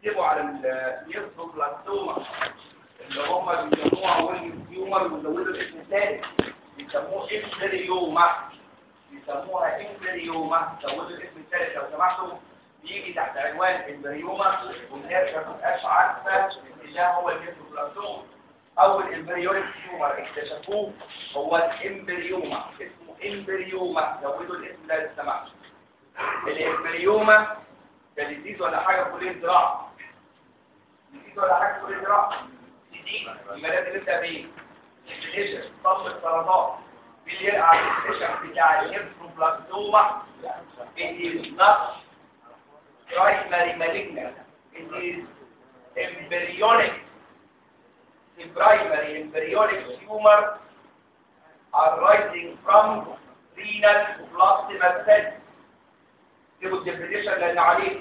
بيكتبوا على النيوروبلاستوما اللي هم بيسموها ويليام تيومر ويزودوا الاسم الثاني بيسموه امبريوما بيسموها امبريوما زودوا الاسم الثالث لو سمحتوا بيجي تحت عنوان امبريوما والناس ما تبقاش عارفه ان ده هو النيوروبلاستوما اول امبريونيك تيومر اكتشفوه هو الامبريوما اسمه امبريوما زودوا الاسم ده لو سمحتوا الامبريوما ده ديزيز ولا حاجه في كليه زراعه ديزيز ولا حاجه في كليه زراعه دي يبقى لازم نبدا بايه الانفليشن صف السرطان في اللي يقع على الانفليشن بتاع الهيبروبلاستوما it is not primary malignant it is embryonic the primary embryonic tumor arising from renal plasma cells تبقوا الديفينيشن لان عليه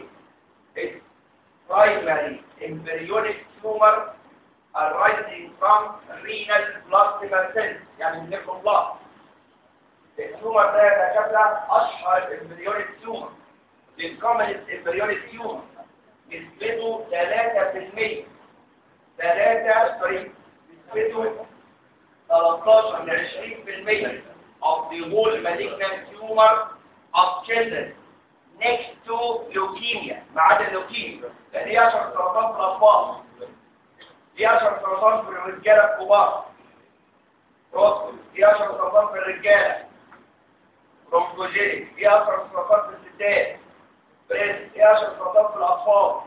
primary embryonic tumor arising from renal plasma cells يعني النيكروبلاست التومر ده يا دكاتره اشهر امبريونيك تومر الكومنست امبريونيك تومر نسبته 3% 3 سوري نسبته 13 ل 20% of the whole malignant tumor of children next to leukemia ما عدا اللوكيميا لان هي اشهر سرطان في الاطفال دي اشهر سرطان في الرجاله الكبار روسكول دي اشهر سرطان في الرجاله برونكوجينيك دي اشهر سرطان في الستات بريس دي اشهر سرطان في الاطفال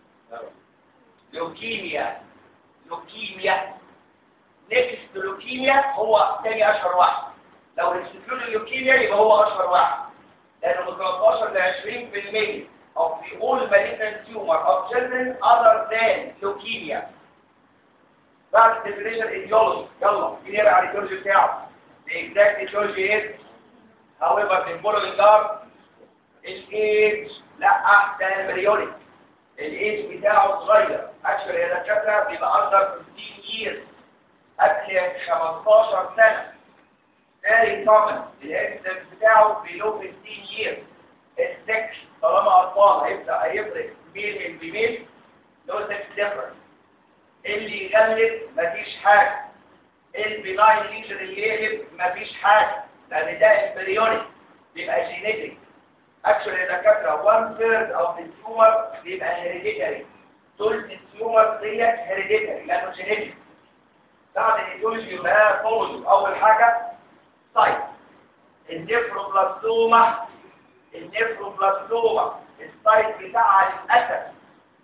لوكيميا لوكيميا نيكست لوكيميا هو تاني اشهر واحد لو نسيتوا اللوكيميا يبقى هو اشهر واحد لانه من 13 ل 20% of the all malignant tumor of children other than leukemia بعد definition etiology يلا نقرا على الايديولوجي بتاعه the exact etiology is however the following are الايدج لا ده امبريونيك الايدج بتاعه صغير اكشن يا دكاتره بيبقى اندر 15 years قبل 15 سنه very common الاكسنت بتاعه below 15 years السكس طالما اطفال هيبدا هيفرق ميل من بيميل لو سكس ديفرنس اللي يغلب مفيش حاجه البناين ليجن اللي يقلب مفيش حاجه لان ده امبريونيك بيبقى جينيتك اكشن يا دكاتره 1 ثيرد اوف التيومر بيبقى هيريديتري ثلث التيومر ديت هيريديتري لانه جينيتك بعد الايديولوجي يبقى فوز اول حاجه طيب النيفروبلاستوما النيفروبلاستوما السايت بتاعها للاسف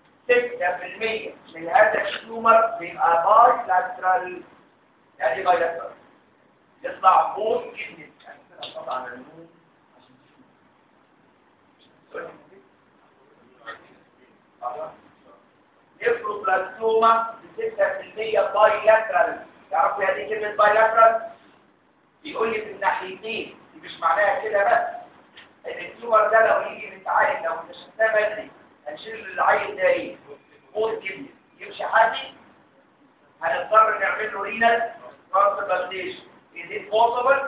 6% من هذا التيومر بيبقى باي لاترال يعني باي لاترال يطلع فوق كدني طبعا النوم نيفروبلاستوما 6% باي لاترال تعرفوا يعني ايه كلمه باي لاترال بيقول لي في الناحيتين دي مش معناها كده بس ان التيومر ده لو يجي نتعالج لو اكتشفناه بدري هنشيل العيل ده ايه فوق كدني يمشي حدي هنضطر نعمل له رينال ترانسبلانتيشن is it possible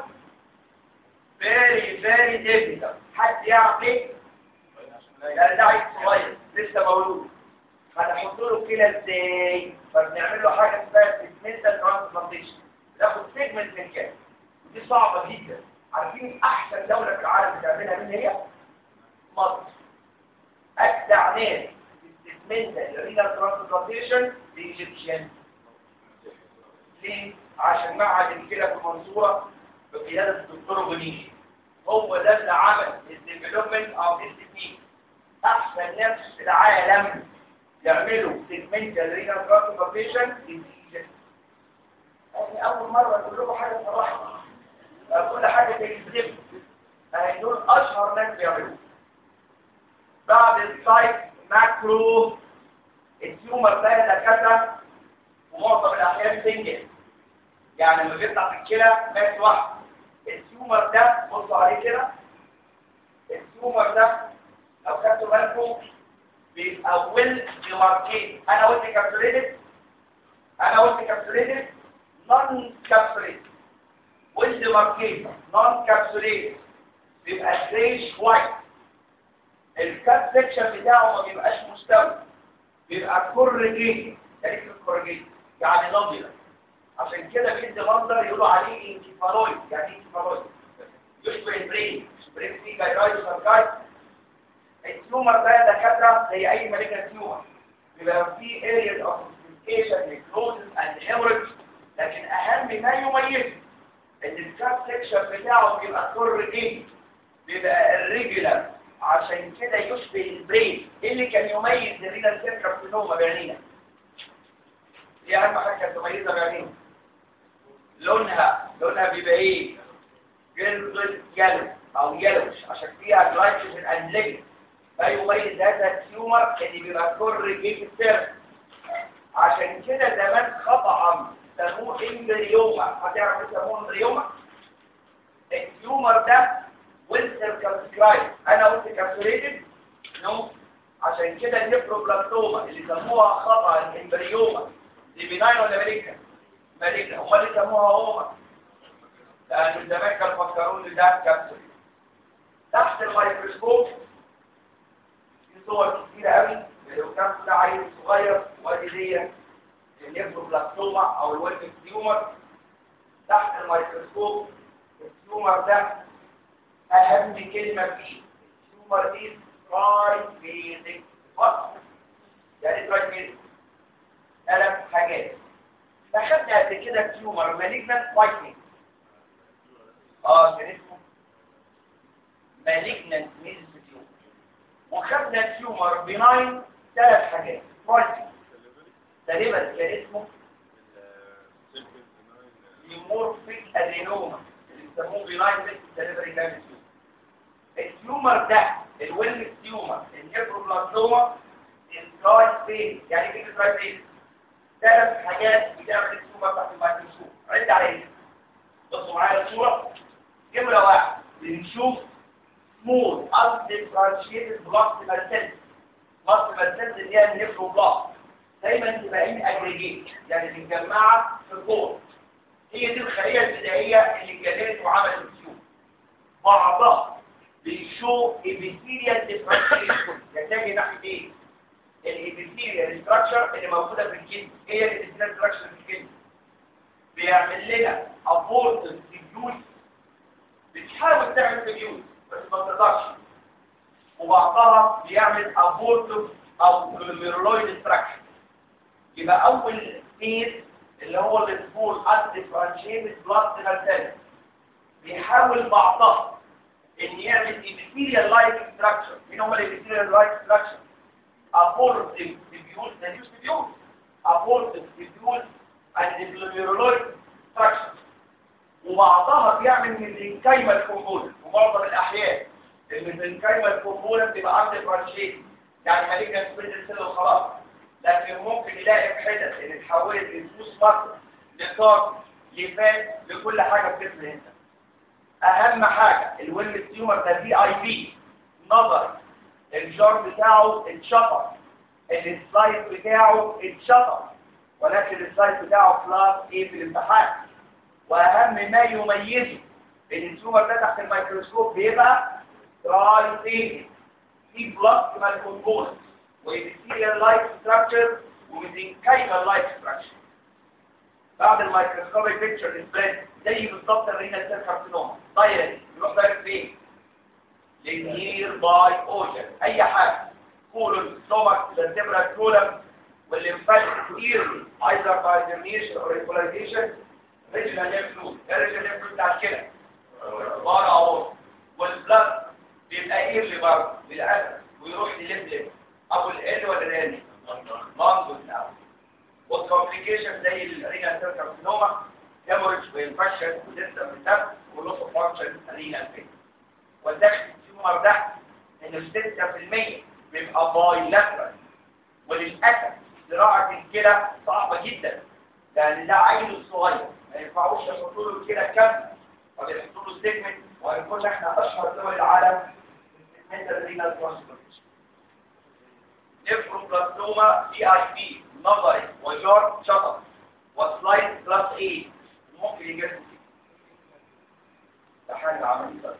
very very difficult حد يعرف ايه ده ده عيل صغير لسه مولود هنحط له كده ازاي فبنعمل له حاجه اسمها سيجمنتال ترانسبلانتيشن ناخد سيجمنت من كده دي صعبه جدا عارفين احسن دوله في العالم بتعملها مين هي مصر اجدع ناس السيجمنتال رينال ترانسبلانتيشن الايجيبشن ليه عشان معهد الكلى في المنصوره بقياده الدكتور بنيشي هو ده اللي عمل الديفلوبمنت اوف اس بي احسن ناس في العالم يعملوا سيجمنتال رينال ترانسبلانتيشن يعني اول مره اقول لكم حاجه صراحه كل حاجه تجذب يعني دول اشهر ناس بيعملوا بعد السايت ماكرو التيومر ده دكاتره ومعظم الاحيان سنجل يعني لما بيطلع في الكلى مات واحد التيومر ده بصوا عليه كده التيومر ده لو خدتوا بالكم بيبقى ويل ديماركيت انا قلت كابسوليتد انا قلت كابسوليتد نون كابسوليتد ويل ديماركيت نون كابسوليتد بيبقى جريش وايت الكاب سيكشن بتاعه ما بيبقاش مستوي بيبقى بيبقى كورجيت يعني ايه كورجيت يعني نملة عشان كده بيدي منظر يقولوا عليه انكفالويد يعني ايه انكفالويد يشبه البرين البرين فيه جايرايد وساركايد التيومر ده دكاتره زي اي مالجنت تيومر بيبقى فيه areas of complication necrosis and hemorrhage لكن اهم ما يميزه ان الكاب سيكشن بتاعه بيبقى كورجيت بيبقى الريجولار عشان كده يشبه البرين ايه اللي كان يميز الرينال سيركابسينوما بعينينا دي اهم حاجه كانت تميزها بعينينا لونها لونها بيبقى ايه جلد يلو او يلوش عشان فيها جلايكوجين اند ليجن ما يميز هذا التيومر اللي بيبقى كورجيت السيرك عشان كده زمان خطأ سموه امبريوما هتعرف يسموه امبريوما التيومر ده والسيركمسكرايب انا قلت كابسوليتد نو عشان كده النيفروبلاستوما اللي سموها خطأ الامبريوما دي بناين ولا مالجنا مالجنا هم اللي سموها هوما لان زمان كانوا فكروا ان ده كابسول تحت الميكروسكوب في صور كتيرة قوي لو كان ده عيل صغير وادي دي النيفروبلاستوما او الويلف تيومر تحت الميكروسكوب التيومر ده اهم كلمة فيه التيومر دي تراي بيزك فقط يعني تراي بيزك ثلاث حاجات فخدنا قبل كده تيومر مالجنت فايتنج اه كان اسمه مالجنت ميزوثيومر وخدنا تيومر بناين ثلاث حاجات فايتنج تقريبا كان اسمه ليمورفيك ادينوما اللي بيسموه بناين ميكس دليفري كان التيومر ده الويلف تيومر النيفروبلاستوما التراي فين يعني ايه التراي فين ثلاث حاجات بتعمل التيومر تحت الميكروسكوب عد عليها بصوا معايا الصوره نمره واحد بنشوف سمول undifferentiated بلاستيمال سيلز بلاستيمال سيلز اللي هي النيفروبلاست دايما تبقى ان اجريجيت يعني متجمعه في الكور هي دي الخليه البدائيه اللي اتجننت وعملت التيومر بعضها بيشو ابيثيريال ديفرنشيشن يحتاج ناحيه ايه الابيثيريال ستراكشر اللي موجوده في الجلد هي الابيثيريال ستراكشر في الجلد بيعمل لنا ابورتس ديفيوز بتحاول تعمل ديفيوز بس ما تقدرش وبعضها بيعمل ابورتس او ميرولويد ستراكشر يبقى اول فيز اللي هو السمول undifferentiated blood cell بيحاول بعضها ان يعمل epithelial like structure مين هم الابيثيريال like structure abortive diffuse diffuse diffuse abortive diffuse and glomerular structure وبعضها بيعمل mesenchymal component ومعظم الاحيان الميزنكايمال component بيبقى عند فرانشيت يعني مالجنا سبريد سيل وخلاص لكن ممكن يلاقي في حتت اللي اتحولت لفلوس مصر لطاق لفات لكل حاجه في جسم الانسان اهم حاجة الويل تيومر ده دي اي بي نظر الجار بتاعه اتشطر السلايد بتاعه اتشطر ولكن السلايد بتاعه كلاس ايه في الامتحان واهم ما يميزه ان التيومر ده تحت الميكروسكوب بيبقى تراي تيجي في بلاستيمال كومبوننت وإبثيريال لايك ستراكشر وميزنكايمال لايك ستراكشر بعد الميكروسكوبيك بيكتشر ديسبلاي زي بالظبط الرينال سيل كارسينوما دايركت يروح دايركت فين للنير باي اوجن اي حاجه كولون ستومك سنتبرا كولم والليمفاتيك كتير ايذر باي ديرنيشن او ريبولايزيشن ريجنال ليمف نود الريجنال ليمف نود بتاع كده بره اهو والبلاد بيبقى ايرلي برضه بالاسف ويروح لليمف ليمف ابو ال ولا الان مانجو بتاعه والكومبليكيشن زي الرينال سيل كارسينوما هيموريج وانفكشن وديستم الدم ولوس اوف فانكشن رينال فين والداخل التيومر ده ان 6% بيبقى باي لاترال وللاسف زراعه الكلى صعبه جدا لان ده عيل صغير ما ينفعوش يحطوا له الكلى كامله فبيحطوا له سيجمنت وهنكون احنا اشهر دول العالم في الرينال ترانسبلانتيشن نيفروبلاستوما دي اي بي نظري وجار شطر وسلايد بلس ايه ممكن يجرب ده حاجة عملية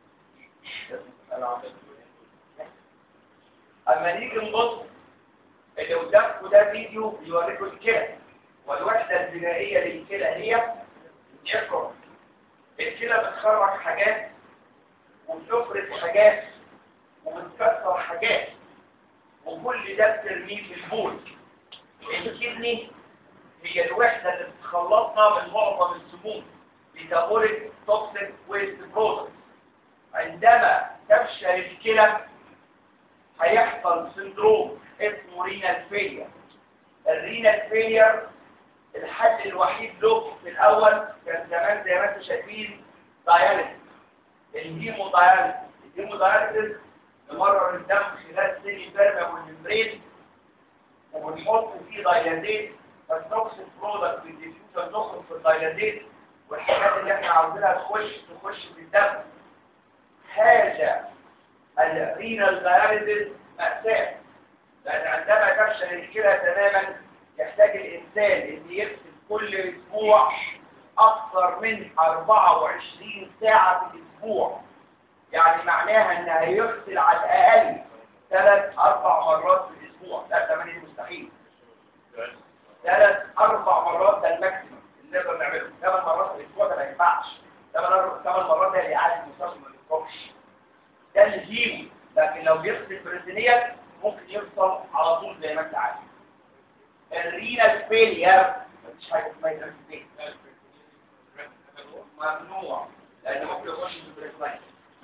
اما نيجي نبص اللي قدامكم ده فيديو بيوريكم الكلى والوحدة البنائية للكلى هي الجفرة الكلى بتخرج حاجات وبتفرز حاجات وبتكسر حاجات وكل ده بترميه في البول الكدني هي الوحدة اللي بتخلصنا من معظم السموم ميتابوليك توكسيك ويست برودكت عندما تفشل الكلى هيحصل سندروم اسمه رينال فيلير الرينال فيلير الحل الوحيد له في الاول كان زمان زي ما انتم شايفين داياليسيس الهيمو داياليسيس الهيمو داياليسيس نمرر الدم خلال سيلي بيرما والممبرين وبنحط فيه دايلازيت فالتوكسيك برودكت بالديفيوجن تخرج في الدايلازيت والحاجات اللي احنا عاوزينها تخش تخش في الدم حاجه الرينال داياليسيس مأساة لأن عندما تفشل الكلى تماما يحتاج الإنسان أن يغسل كل أسبوع أكثر من 24 ساعة في الأسبوع يعني معناها أنها يغسل على الأقل ثلاث أربع مرات في الأسبوع لا ثمانية مستحيل ثلاث أربع مرات ده الماكسيمم اللي نقدر نعمله ثمان مرات في الأسبوع ده ما ينفعش ثمان ثمان مرات ده اللي قاعد في المستشفى ما بيخرجش ده الهيمو لكن لو بيغسل بريتينيا ممكن يوصل على طول زي ما انت عارف الرينال فيلير مفيش حاجه اسمها يتركز ممنوع لان ممكن يخش في البريتينيا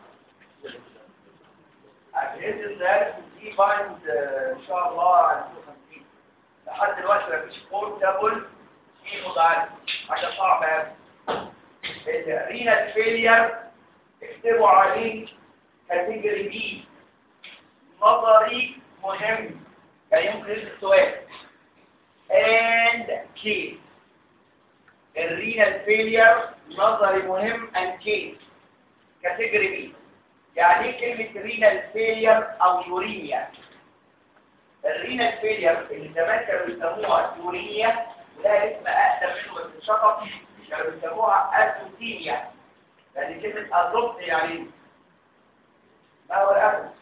اجهزه ذلك دي بايند ان شاء الله على 50 لحد دلوقتي مفيش بورتابل في مضاعف حاجه صعبه قوي الرينال فيلير اكتبوا عليه كاتيجوري بي نظري مهم كان يمكن السؤال and case الرينال فيلير نظري مهم and case كاتيجوري بي يعني ايه كلمة رينال فيلير او يورينيا الرينال فيلير اللي زمان كانوا بيسموها يورينيا وده اسم اقدم منه بس اتشطب كانوا بيسموها اسوتينيا لان كلمة ازوت يعني ما هو الازوت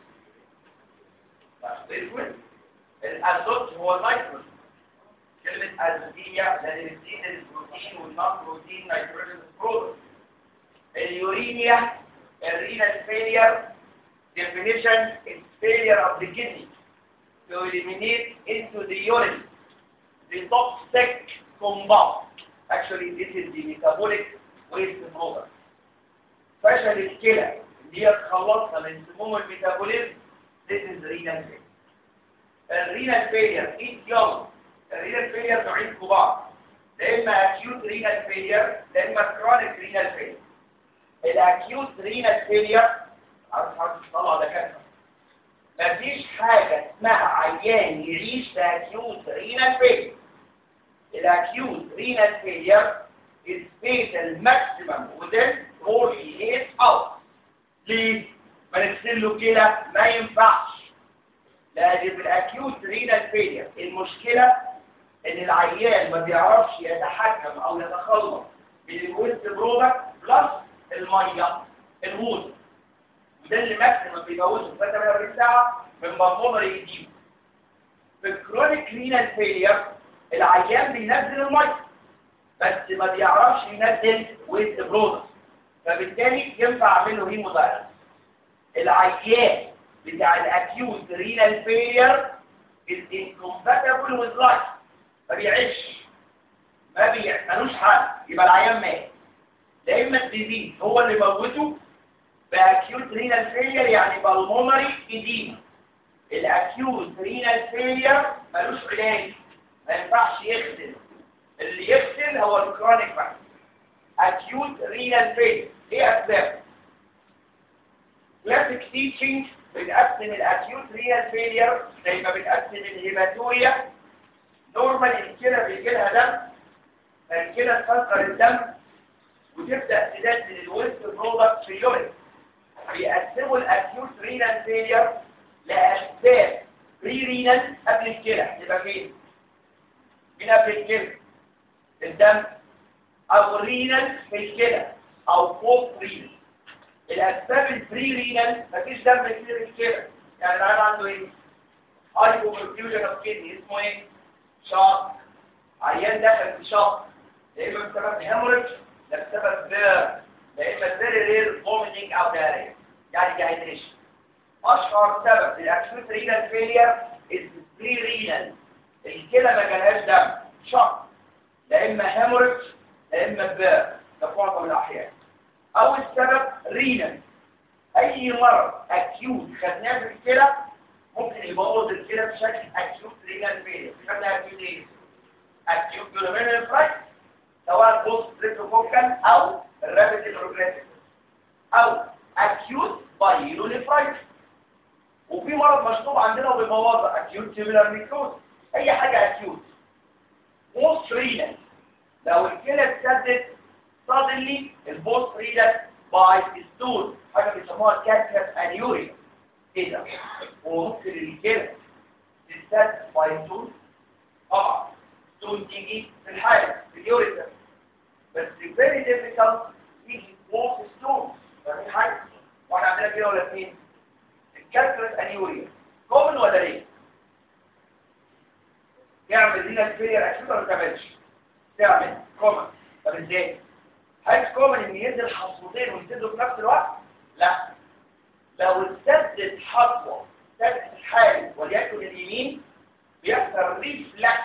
الازوت هو النيتروجين كلمة ازوتية لأن بتزيد البروتين والنون بروتين نيتروجين برودكت اليورينيا الرينال فيلير definition is failure of the kidney to eliminate into the urine the toxic compound actually this is the metabolic waste product فشل الكلى اللي هي تخلصها من سموم الميتابوليزم this is renal failure الرينال فيلير ايه يوم الرينال فيلير نوعين كبار لا اما acute renal failure لا اما chronic renal failure الاكيوت رينال فيلير عارف عارف طلع ده كده مفيش حاجه اسمها عيان يعيش في acute renal failure الاكيوت renal failure is fatal maximum within 48 hours ليه؟ ما نغسل له كده ما ينفعش لأن في الأكيوت رينال فيلير المشكلة إن العيان ما بيعرفش يتحكم أو يتخلص من الويست برودكت بلس المية الووتر وده اللي ماكسيمم بيموته في 48 ساعة من بالمونري يجيبه في الكرونيك رينال فيلير العيان بينزل المية بس ما بيعرفش ينزل ويست برودكت فبالتالي ينفع اعمله هيمودايلس العيان بتاع الاكيوت رينال فيلير is incompatible with life ما بيعيش ما بي ملوش حل يبقى العيان مات لا اما الديزيز هو اللي موته باكيوت رينال فيلير يعني بالمونري اديما الاكيوت رينال فيلير ملوش علاج ما ينفعش يغسل اللي يغسل هو الكرونيك بس acute renal failure ايه اسبابه classic teaching بنقسم الاكيوت رينال فيلير زي ما بنقسم الهيماتوريا نورمال الكلى بيجي لها دم فالكلى تكسر الدم وتبدا تنزل الويست برودكت في اليورين بيقسموا الاكيوت رينال فيلير لاسباب بري رينال قبل الكلى يبقى فين؟ مين قبل الكلى؟ الدم او رينال في الكلى او فوق رينال الاسباب البري رينال مفيش دم كتير في الكلى يعني العيان عنده ايه هايبوبرفيوجن اوف كيدني اسمه ايه شوك عيان دخل في شوك يا اما بسبب هيموريج لا بسبب بير يا اما فيري رير فوميتنج او دايريا يعني ديهايدريشن اشهر سبب للاكيوت رينال فيلير از بري رينال الكلى ما جالهاش دم شوك لا اما هيموريج لا اما بير ده في معظم الاحيان اول سبب رينال اي مرض اكيوت خدناه في الكلى ممكن يبوظ الكلى بشكل اكيوت رينال فيلير خدنا اكيوت ايه اكيوت جلوميرولار فرايت سواء بوست تريبتوكوكال او الرابيد بروجريسيف او اكيوت بايلونيفرايت وفي مرض مشطوب عندنا وبيبوظها اكيوت تيبولار نيكروز اي حاجه اكيوت بوست رينال لو الكلى اتسدت suddenly البوست رينال باي ستون حاجه بيسموها كالسيوم انيوريا ايه ده وممكن الكلى تتسد باي ستون طبعا ستون تيجي في الحالة في اليوريثر بس very difficult يجي بوست ستون فاهمين حاجه واحنا عندنا كده ولا اثنين الكالسيوم انيوريا كومن ولا ليه يعمل لنا الفيلير اكيد ولا ما تعملش تعمل كومن طب ازاي هل كومن ان ينزل حصوتين ويسدوا في نفس الوقت لا لو اتسدت حصوه سدت الحالي وليكن اليمين بيحصل ريفلكس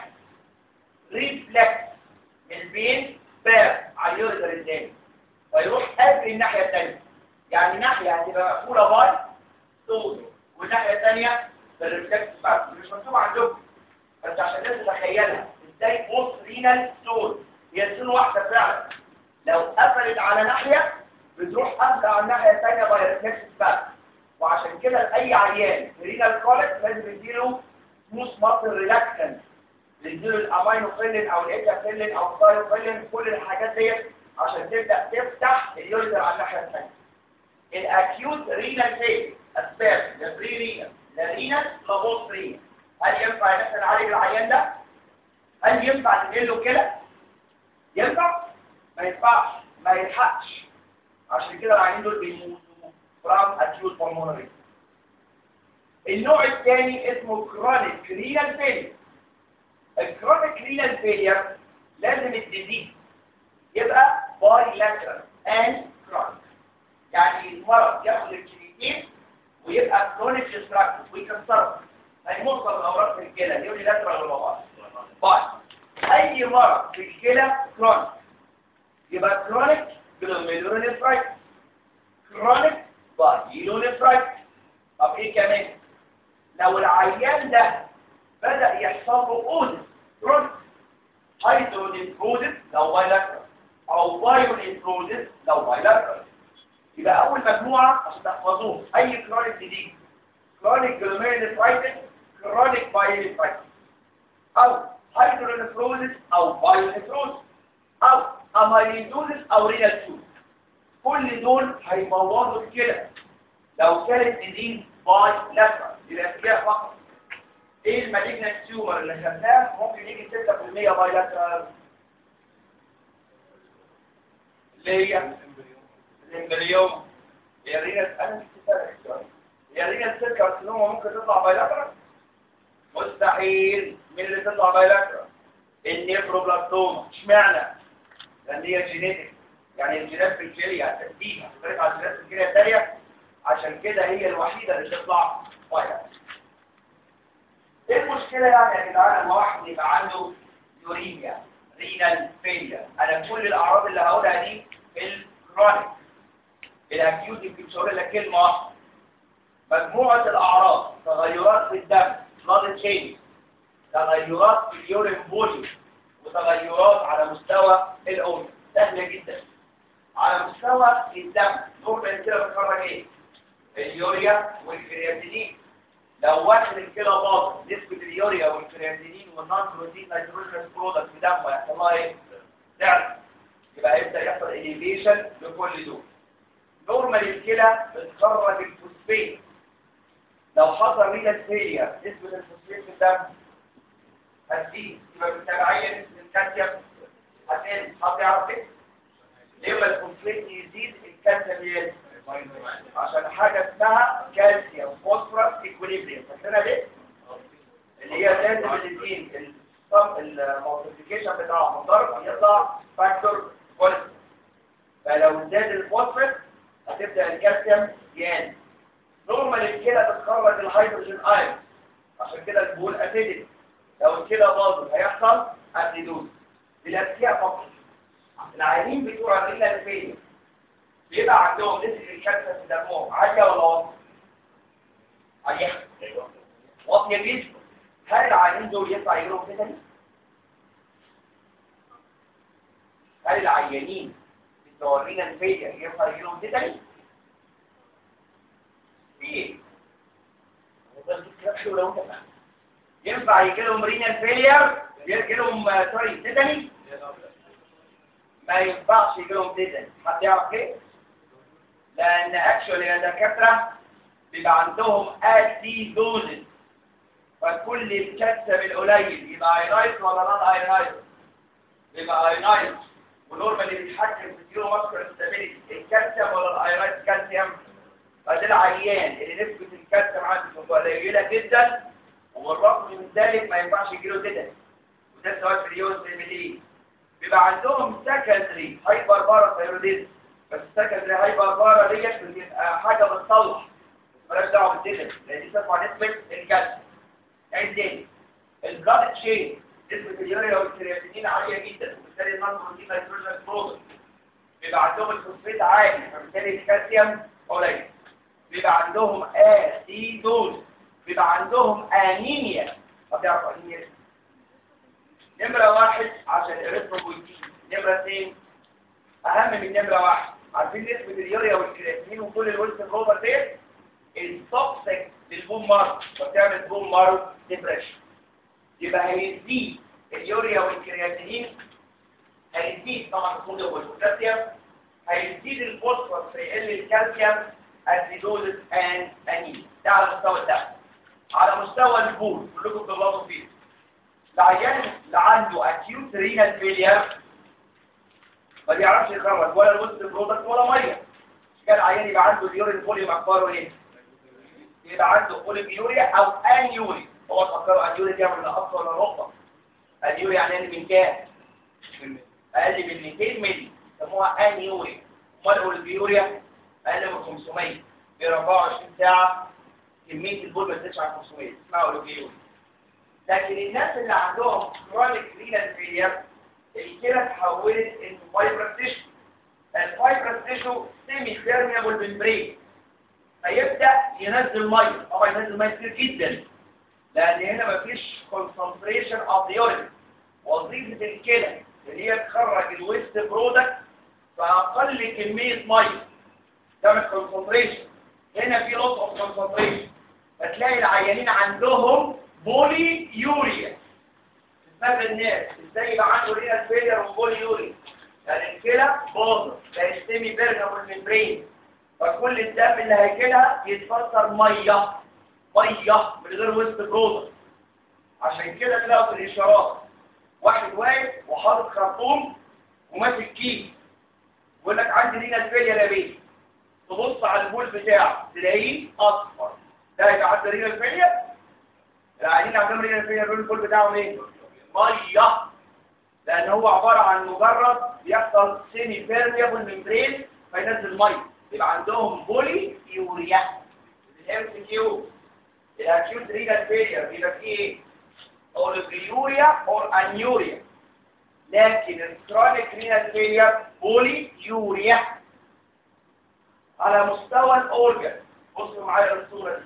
ريفلكس من بين باب على اليوريتر الثاني ويروح قبل الناحيه الثانيه يعني ناحيه هتبقى مقفوله باي صوت والناحيه الثانيه بالريفلكس بتاعته مش مكتوب عندكم بس عشان الناس تتخيلها ازاي بوست رينال ستون هي ستون واحده فعلا لو قفلت على ناحيه بتروح قافله على الناحيه الثانيه باي ريفلكس بتاعته وعشان كده اي عيان رينال كوليك لازم يديله سموث ماسل ريلاكسنت نديله الامينوفيلين او الايتافيلين او الثايروفيلين كل الحاجات ديت عشان تبدا تفتح اليوريتر على الناحيه الثانيه الاكيوت رينال فيل اسباب لا بري رينال لا رينال لا بوست رينال هل ينفع ان احنا نعالج العيان ده هل ينفع ننقل له كده ينفع ما ينفعش ما يلحقش عشان كده العيانين دول بيموتوا from acute pulmonary النوع الثاني اسمه chronic renal failure الكرونيك رينال فيلير لازم الديزيز يبقى بايلاترال اند كرونيك يعني المرض ياخد الكليتين ويبقى كرونيك ديستراكتيف ويكسره هيمص الاوراق في الكلى يقول لي لاترال ولا باي اي مرض في الكلى كرونيك يبقى كرونيك جلوميرولونيفرايت كرونيك بايلونيفرايت طب ايه كمان لو العيان ده بدأ يحصل له اودس كرونيك هيدرونيفروزس لو بايلاترال او بايونيفروزس لو بايلاترال يبقى اول مجموعه عشان تحفظوه اي كرونيك جديد كرونيك جلوميرولونيفرايتس كرونيك بايونيفرايتس او هيدرونيفروزس او بايونيفروزس او اميليدوزس او رينال تيوب كل دول هيبوظوا الكلى لو كانت ديزيز باي لاترال يبقى فيها فقط ايه المالجنت تيومر اللي خدناه ممكن يجي 6% باي لاترال اللي هي الامبريوم هي الرينال انا هي الرينال سيل كارسينوما ممكن تطلع باي لاترال مستحيل مين اللي تطلع باي لاترال النيفروبلاستوما اشمعنى لان هي جينيتك يعني الجينات في الكليه ترتيبها تختلف عن الجينات في الكليه الثانيه عشان كده هي الوحيده اللي تطلع باي لاترال ايه المشكله يعني يا جدعان لما واحد يبقى عنده يوريميا رينال فيلير انا كل الاعراض اللي هقولها دي في الكرونيك الاكيوت يمكن مش هقول لك كلمه واحده مجموعه الاعراض تغيرات في الدم بلاد تشينج تغيرات في اليورين فوليوم وتغيرات على مستوى الاومي سهله جدا على مستوى الدم نورمال كده بتخرج ايه اليوريا والكرياتينين لو واحد الكلى باظ نسبة اليوريا والكرياتينين والنون بروتين نيتروجينس برودكت في دمه يحصل لها ايه؟ تعرف يبقى يبدا يحصل اليفيشن لكل دول نورمال الكلى بتخرج الفوسفين لو حصل رينال فيلير نسبة الفوسفين في الدم هتزيد يبقى بالتبعية نسبة الكالسيوم هتقل حد يعرف ايه؟ لما الفوسفين يزيد الكالسيوم يقل عشان حاجة اسمها كالسيوم فوسفورس ايكوليبريم فاكرينها ليه؟ اللي هي لازم الاثنين المالتيبيكيشن بتاعهم ضرب يطلع فاكتور كويس فلو زاد الفوسفور هتبدا الكالسيوم يقل نورمال الكلى بتخرج الهيدروجين ايون عشان كده البول اسيدك لو الكلى باظت هيحصل اسيدوز بالاسياء فقط العيانين بتوع الريلا الفين بيبقى عندهم نسبه الكالسيوم في دمهم عاليه ولا واطيه؟ عاليه واطيه جدا هل العيانين دول ينفع يجيلهم تيتاني؟ هل العيانين بتوع الريلا الفين ينفع يجيلهم تيتاني؟ في ينفع يجي لهم رينال فيلير يجي لهم سوري تيتاني ما ينفعش يجي لهم تيتاني حد يعرف ليه لان اكشولي يا دكاتره بيبقى عندهم اسيدوزس فكل الكالسيوم القليل يبقى اينايز ولا نون اينايز يبقى اينايز ونورمالي بيتحكم في اليورو ماسكولار ستابيليتي الكالسيوم ولا الاينايز كالسيوم فده العيان اللي نسبة الكالسيوم عنده بتبقى قليلة جدا والرغم من ذلك ما ينفعش يجيله كده وده سواء في اليوم مليين بيبقى عندهم سكندري هايبر بارا ثايروديزم بس السكندري هايبر بارا ديت بتبقى حاجة بتصلح مالهاش دعوة بالديزل لان دي ترفع نسبة الكالسيوم يعني تاني البلاد تشين نسبة اليوريا والكرياتينين عالية جدا وبالتالي النمبر دي نيتروجين برودكت بيبقى عندهم الفوسفات عالي فبالتالي الكالسيوم قليل بيبقى عندهم اسيدوز بيبقى عندهم انيميا طب تعرفوا انيميا نمرة واحد عشان الاريثروبويتين نمرة اثنين اهم من نمرة واحد عارفين نسبة اليوريا والكرياتين وكل الويلسون روبر ديت التوكسيك للبوم مارو وبتعمل بوم مارو ديبريشن يبقى هيزيد اليوريا والكرياتين هيزيد طبعا الصوديوم والبوتاسيوم هيزيد الفوسفور فيقل الكالسيوم acidosis and anemia ده على مستوى الدم على مستوى البول كلكم بتغلطوا فيه العيان اللي عنده acute renal failure ما بيعرفش يخرج ولا الوسط برودكت ولا ميه كان العيان يبقى عنده اليورين فوليوم اخباره ايه يبقى عنده بوليبيوريا او انيوري هو فكروا انيوري دي من نقص ولا نقطه انيوري يعني اقل من كام اقل من 200 مللي يسموها انيوري امال البوليبيوريا اقل من 500 في 24 ساعه كميه البول ما تزيدش عن 500 اسمها اولوجيول لكن الناس اللي عندهم كرونيك رينال فيلير الكلى اتحولت انتو فايبرس تيشو الفايبرس تيشو سيمي بيرميبل ممبرين فيبدا ينزل ميه طبعا ينزل ميه كتير جدا لان هنا مفيش كونسنتريشن اوف ذا يورين وظيفه الكلى اللي هي تخرج الويست برودكت فاقل كميه ميه تعمل كونسنتريشن هنا في لوس اوف كونسنتريشن فتلاقي العيانين عندهم بولي يوريا دماغ الناس ازاي يبقى عنده رينال فيلير وبولي يوريا يعني الكلى باظت فيستمي بيرنا والممبرين فكل الدم اللي هيجيلها يتفسر ميه ميه من غير وسط برودكت عشان كده تلاقوا في الاشارات واحد واقف وحاطط خرطوم وماسك كيس يقول لك عندي رينال فيلير يا بيه تبص على البول بتاعه تلاقيه اصفر ده يبقى عنده رينال فيلير العيانين عندهم رينال فيلير البول بتاعهم ايه ميه لان هو عباره عن مجرد بيحصل سيمي بيرميبل ممبرين فينزل ميه يبقى عندهم بولي يوريا الام سي كيو الاكيوت رينال فيلير بيبقى فيه ايه اوليفيوريا اور انيوريا لكن الكرونيك رينال فيلير بولي يوريا على مستوى الاورجن بصوا معايا الصوره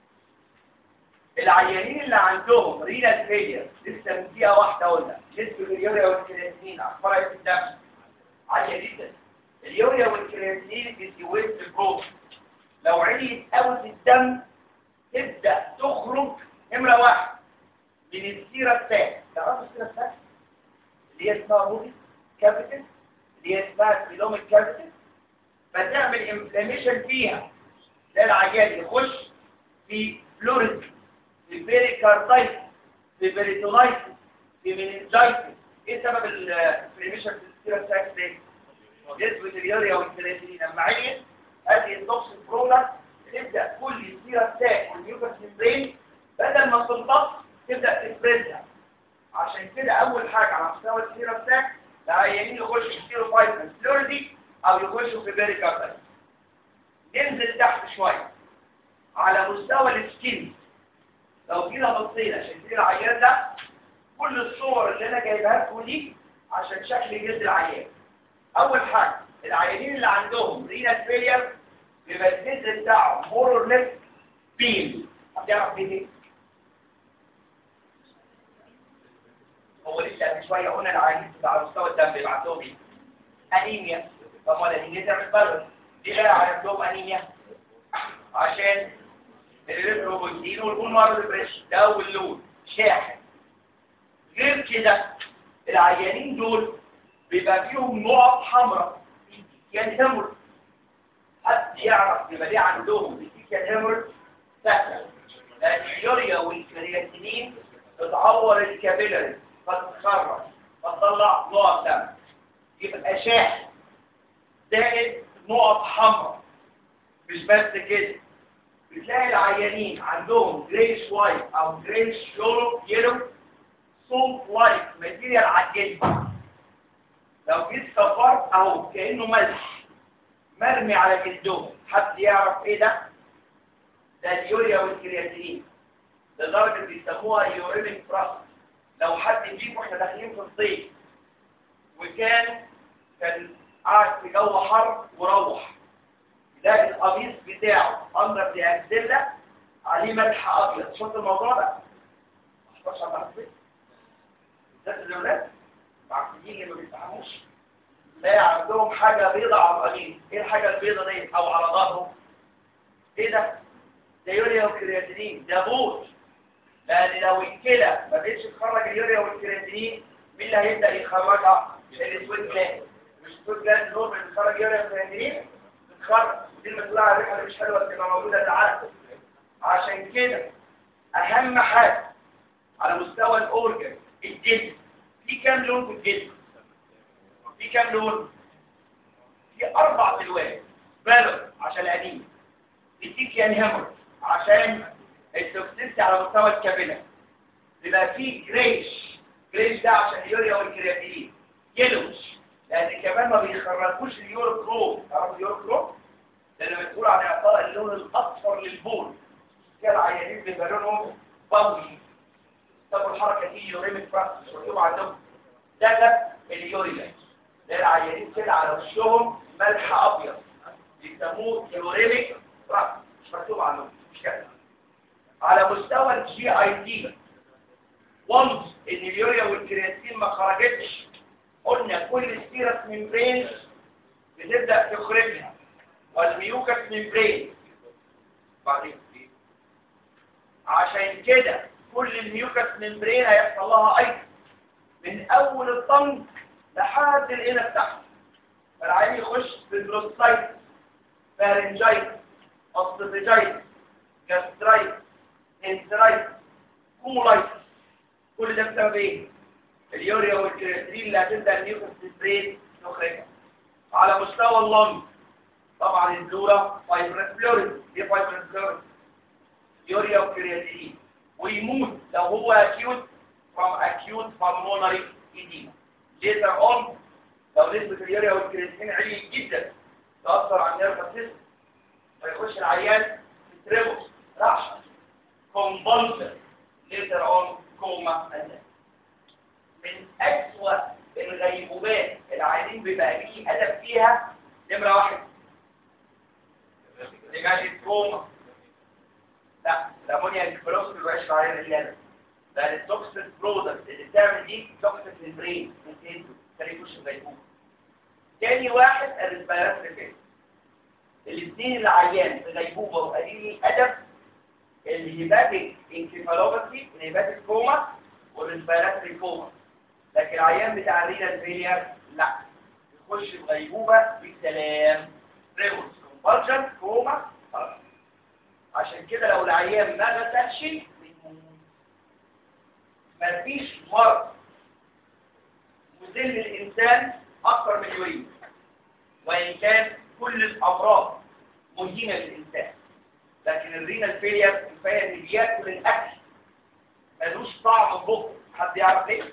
دي العيانين اللي عندهم رينال فيلير لسه من دقيقه واحده قلنا نسبه اليوريا والكرياتين اخبارها ايه في الدم عاليه جدا اليوريا والكرياتين بيزيوز البروتين لو عليت قوي في الدم تبدا تخرج نمره واحد من السيره الثانيه تعرفوا السيره الثانيه اللي هي اسمها روبي كابيتال اللي هي اسمها سيلوميك كابيتال فتعمل انفلاميشن فيها ده العيان يخش في فلوريد في بيريكاردايتس في بيريتونايتس في مينينجايتس ايه سبب الانفلاميشن في السيره الثانيه دي نسبة اليوريا والكرياتين لما عين ادي التوكسين برودكت تبدا كل السيره الثانيه والميوكس ممبرين بدل ما تمتص تبدا تفرزها عشان كده اول حاجه على مستوى السيرم ساك العيانين يخشوا في سيرو فايتال فلوردي او يخشوا في بيريكاردايتس ننزل تحت شويه على مستوى السكين لو جينا بصينا شايفين العيان ده كل الصور اللي انا جايبها لكم دي عشان شكل جلد العيان اول حاجه العيانين اللي عندهم رينال فيلير بيبقى الجلد بتاعهم مور اور ليس بيل هتعرف ليه دي هو لسه من شويه قلنا العيانين بتاع على مستوى الدم بيبقى عندهم ايه انيميا طب ما الانيميا تعمل بالانس ليه بقى عندهم انيميا عشان الريتروبوتين والبون مارو ديبريشن ده اول لون شاحن غير كده العيانين دول بيبقى فيهم نقط حمراء يعني هيمور حد يعرف يبقى ليه عندهم بيتيكال هيمور سهله لان اليوريا والكرياتينين بتعور الكابيلاري فتتخرج فتطلع نقط دم يبقى شاحن زائد نقط حمراء مش بس كده بتلاقي العيانين عندهم جريش وايت او جريش يورو يلو صوت لايك ماتيريال على الجلد لو جيت سفرت اهو كانه ملح مرمي على جلدهم حد يعرف ايه ده ده اليوريا والكرياتين لدرجه بيسموها يورينيك براس لو حد يجيب واحنا داخلين في الصيف وكان كان قاعد في جو حر وروح ده القميص بتاعه اندر دي اكزيلا عليه ملح ابيض شفت الموضوع ده؟ مش عارف ده الأولاد معقدين اللي ما بيفهموش لا عندهم حاجة بيضة على القليل ايه الحاجة البيضة دي او على ظهره ايه ده ده يوريا والكرياتينين ده بوت لان لو الكلى ما بقتش تخرج اليوريا والكرياتينين مين اللي هيبدا يخرجها السويت جلاند مش السويت جلاند نور اللي بتخرج يوريا والكرياتينين بتخرج دي المسؤولة عن الريحة اللي مش حلوة تبقى موجودة تعالى عشان كده اهم حاجة على مستوى الاورجن الجلد في كام لون في الجلد في كام لون في اربع الوان بالغ عشان القديم التيك يعني هامر عشان التوكسيستي على مستوى الكابيلا بيبقى فيه جريش جريش ده عشان اليوريا والكرياتين يلوش لان كمان ما بيخرجوش اليورو كروم تعرفوا اليورو كروم لان مسؤول عن اعطاء اللون الاصفر للبول كده العيانين بيبقى لونهم بوي طب الحركه دي يوريميك براكتس مكتوب عندهم ده ده اليوريا ده العيانين كده على وشهم ملح ابيض بيسموه يوريميك براكتس مش مكتوب عندهم مش كده على مستوى الجي اي تي وانس ان اليوريا والكرياتين ما خرجتش قلنا كل ستيرس ممبرين بتبدا تخرجها والميوكس ممبرين بعدين عشان كده كل الميوكس ممبرين هيحصل لها ايضا من اول الطنج لحد القنا بتاعته فالعيان يخش في بروستايت فارنجايت اوستوفيجايت جاسترايت انترايت كومولايت كل ده بسبب ايه اليوريا والكرياتين اللي هتبدا الميوكس ممبرين تخرجها على مستوى اللنج طبعا البلورا فايبرس بلوريد دي فايبرس بلوريد يوريا وكرياتين ويموت لو هو acute from acute pulmonary edema later on لو نسبة اليوريا والكرياتين عالية جدا تأثر على النيرفس سيستم فيخش العيان في تريبوس رعشة convulsion later on كوما من أسوأ الغيبوبات العيانين بيبقى ليه أدب فيها نمرة واحد رجال الكوما لا الامونيا الكلوس مبقاش عيان اللازم لان التوكسيك برودكت اللي بتعمل دي توكسيك للبرين ممكن تخليه يخش الغيبوبه تاني واحد الريسبيراتوري الاثنين العيان في غيبوبه وقليل الادب الهيباتيك انكفالوباثي الهيباتيك كوما والريسبيراتوري كوما لكن العيان بتاع الرينال فيلير لا يخش في غيبوبه بسلام ريموس كونفرجن كوما خلاص عشان كده لو العيان ما غسلش بيموت مفيش مرض مذل للإنسان أكثر من اليورين وإن كان كل الأمراض مهينة للإنسان لكن الرينال فيلير كفاية إن بياكل الأكل ملوش طعم بق حد يعرف ليه؟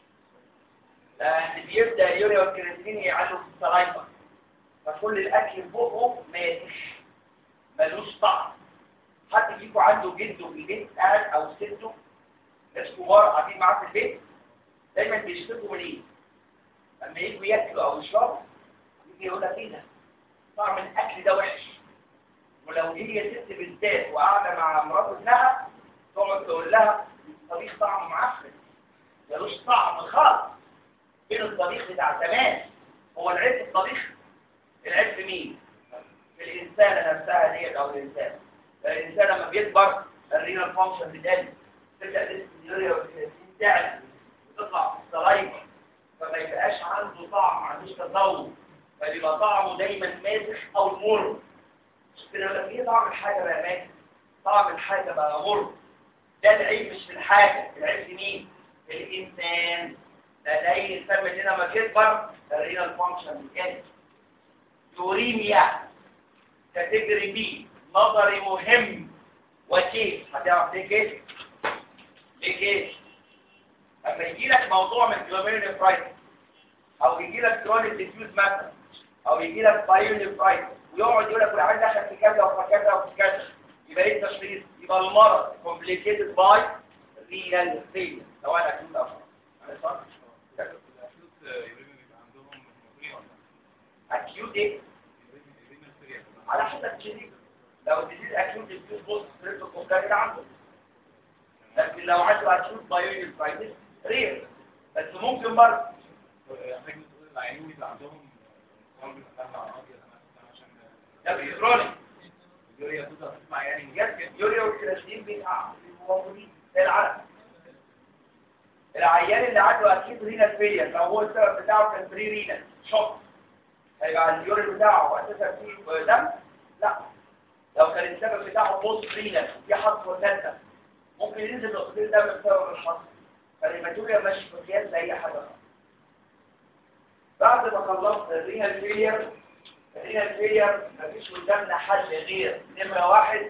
لأن بيبدأ اليوريا والكرياتين يعلوا في السلايفة فكل الأكل في بقه ماتش ملوش طعم حد فيكم عنده جده في البيت قاعد أو سته ناس كبار قاعدين معاه في البيت دايما بيشتكوا من ايه؟ لما يجوا ياكلوا أو يشربوا يجي يقول لك ايه ده؟ طعم الأكل ده وحش ولو هي ست بالذات وقاعدة مع مرات ابنها تقعد تقول لها الطبيخ طعمه معفن ملوش طعم خالص فين الطبيخ بتاع زمان هو العيب في الطبيخ العيب في مين في الانسانه نفسها ديت او الانسان الانسان لما بيكبر الرينال فانكشن بتقل تبدا الاستيوريا والكرياتين تعلى وتطلع في السلايفه فما يبقاش عنده طعم ما عندوش تذوق فبيبقى طعمه دايما ماسخ او مر مش كده يقول لك ايه طعم الحاجه بقى ماسخ طعم الحاجه بقى مر ده العيب مش في الحاجه العيب في مين في الانسان لأن أي إنسان مننا ما بيكبر الرينال فانكشن بتقل يوريميا كاتيجوري بي نظري مهم وكيف هتعرف ليه كيف؟ ليه كيف؟ لما يجي لك موضوع من جلوميرونيفرايتس أو يجي لك كرونيك ديفيوز مثلا أو يجي لك بايونيفرايتس ويقعد يقول لك والعيال دخل في كذا وفي كذا وفي كذا يبقى ايه التشخيص؟ يبقى المرض كومبليكيتد باي رينال فيلير سواء اكيد او صح؟ اكيوت ايه على حسب كده لو الديزيز اكيوت الفيوز بوست ستريبتوكوكال عنده لكن لو عنده اكيوت بايونيل فايتس رير بس ممكن برضه ده كرونيك يوريا تقدر تسمع يعني يمكن يوريا والكرياتين بيتعب موجودين زي العرق العيان اللي عنده اكيد رينال فيلير لو هو السبب بتاعه كان بري رينال شوك هيبقى اليورين بتاعه اساسا فيه دم لا لو كان السبب بتاعه بوست رينال في حصوه ثالثه ممكن ينزل نقطتين دم بسبب الحصوه فالهيماتوريا مش مقياس لاي حاجه خالص بعد ما خلصت الرينال فيلير الرينال فيلير مفيش قدامنا حل غير نمره واحد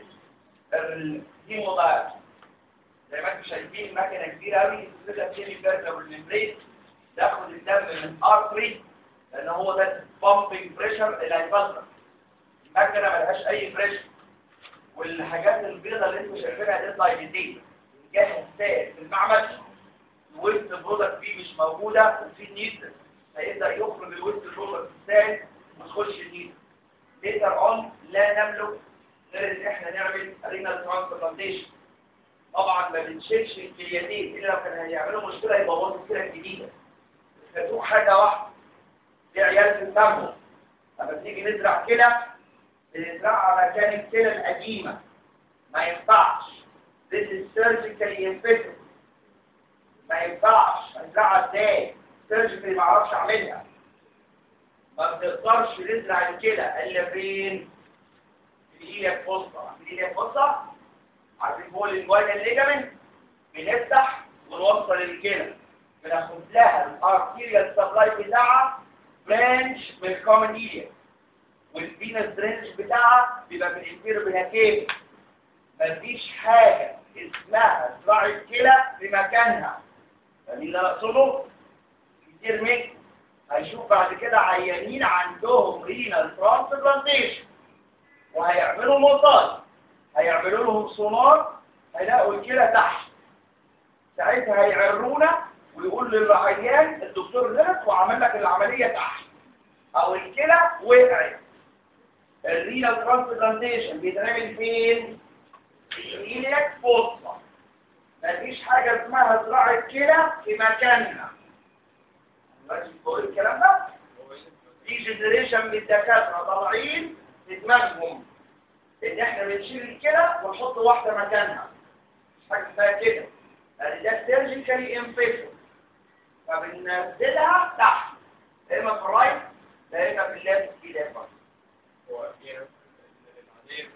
الهيمودايت زي ما انتم شايفين مكنه كبيره قوي تسلك فيها البرده والممبرين تاخد الدم من ارتري لان هو ده البامبنج بريشر اللي هيفلتر المكنه ملهاش اي بريشر والحاجات البيضاء اللي انتم شايفينها دي دايليتين جاهز سائل في المعمل الويست برودكت فيه مش موجوده وفي نيتر هيقدر يخرج الويست برودكت السائل ما تخش النيتر ليتر اون لا نملك غير ان احنا نعمل رينال ترانسبلانتيشن طبعا ما بنشيلش الكليتين الا لو كان هيعملوا مشكله يبوظوا الكلى الجديده فتوه حاجه واحده في عيال في الدم لما بنيجي نزرع كلى بنزرعها مكان الكلى القديمه ما ينفعش This is surgically impossible ما ينفعش هنزرعها ازاي surgically ما اعرفش اعملها ما بنقدرش نزرع الكلى الا فين في الايلياك فوسطى في الايلياك فوسطى عارفين فوق الانجوينال ليجامنت بنفتح ونوصل الكلى بناخد لها الارتيريال سبلاي بتاعها برانش من الكومن ايليا والفينس درينج بتاعها بيبقى من الانفيرو بناكيب مفيش حاجة اسمها زراعة الكلى في مكانها فدي اللي اقصده كتير منكم هيشوف بعد كده عيانين عندهم رينال ترانسبلانتيشن وهيعملوا مصايب هيعملوا لهم سونار هيلاقوا الكلى تحت ساعتها هيعرونا ويقول للعيان الدكتور غلط وعمل لك العملية تحت او الكلى وقعت الرينال ترانسبلانتيشن بيتعمل فين؟ في الايلياك فوسطى مفيش حاجة اسمها زراعة كلى في مكانها ماشي بقول الكلام ده؟ في جنريشن من الدكاترة طالعين في دماغهم ان احنا بنشيل الكلى ونحط واحدة مكانها مش حاجة اسمها كده لان ده سيرجيكالي انفيشن فبننزلها تحت لا اما في الرايت لا اما في الليفت كده يا فندم هو في العادية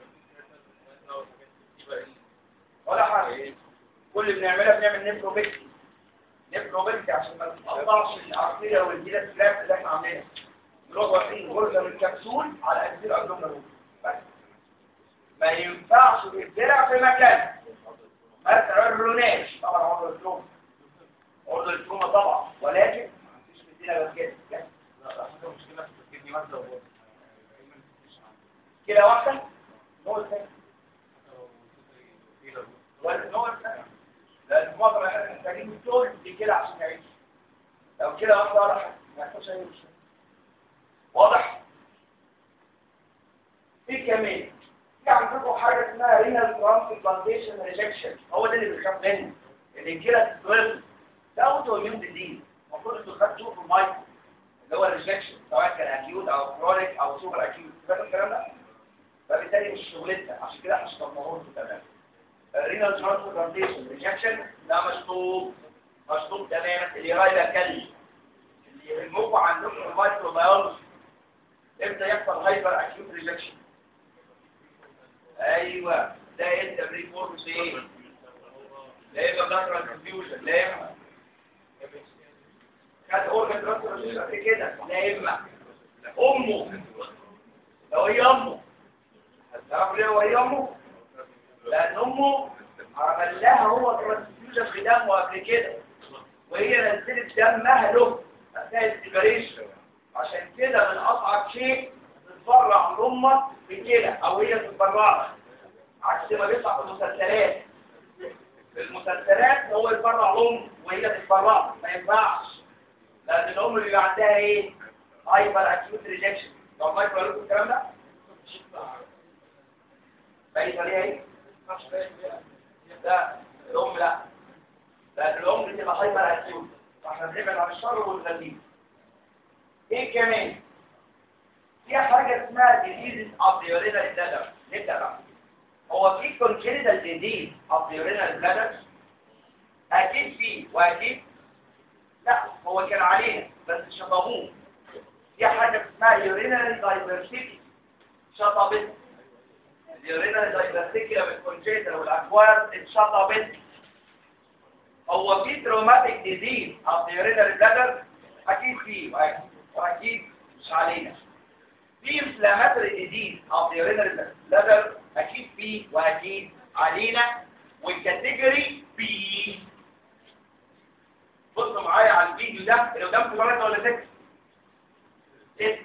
ولا حاجة كل اللي بنعملها بنعمل نيفروبكتي نيفروبكتي عشان ما تتقطعش الارتيريا والجيلات فلاب اللي احنا عاملينها نروح واخدين غرزة من الكبسول على اجزيل ابدومينال بس ما ينفعش يتزرع في مكان ما تعرناش طبعا عضو التروما عضو التروما طبعا ولكن مفيش مدينة غير كده لا لا حاجة مشكلة في الكدني واحدة وهو كده واحدة نوع الثاني والنوع الثاني لأن معظم الحاجات محتاجين الدول دي كده عشان يعيش لو كده واحدة ولا ما يحصلش أي مشكلة واضح؟ في كمان في عندكم حاجة اسمها رينال ترانسبلانتيشن ريجكشن هو ده اللي بنخاف منه اللي كده تتولد ده اوتو اميون ديزيز المفروض انتوا خدتوه في المايك اللي هو الريجكشن سواء كان اكيوت او كرونيك او سوبر اكيوت فاكر الكلام ده؟ فبالتالي مش شغلتنا عشان كده احنا شطبناهم تمام الرينال ترانسبلانتيشن ريجكشن ده مشطوب مشطوب تماما اللي رايده كلي اللي يهمكم عندكم المايكروبيولوجي امتى يحصل هايبر اكيوت ريجكشن ايوه ده انت بريفورم ايه لا اما بلاترال كونفيوجن لا اما خد اورجن ترانسفيوجن قبل كده لا اما امه لو هي امه هتعرف ليه هو هي امه لان امه عمل لها هو ترانسفيوجن في دمه قبل كده وهي نزلت دمها له اثناء السيبريشن عشان كده من اصعب شيء تتفرع عن امك بكده او هي تتفرع عكس ما بيطلع في المسلسلات في المسلسلات هو يتفرع ام وهي تتفرع ما ينفعش لان الام اللي بيبقى عندها ايه هايبر اكيوت ريجكشن لو ما يقول لكم الكلام ده باقي طريقه ايه لا الام لا لان الام بتبقى هايبر اكيوت فاحنا بنبعد عن الشر والغليظ ايه كمان في حاجه اسمها diseases of the urinary bladder نبدا بقى هو في congenital disease of the urinary bladder اكيد في واكيد لا هو كان علينا بس شطبوه في حاجه اسمها urinary diversity شطبت اليورينال diversity لو الكونجنتال والاكوار اتشطبت هو في traumatic disease of the urinary bladder اكيد في واكيد واكيد مش علينا في inflammatory disease of the urinary bladder اكيد في واكيد علينا والكاتيجوري بي بصوا معايا على الفيديو ده اللي قدامكم ولد ولا ست ست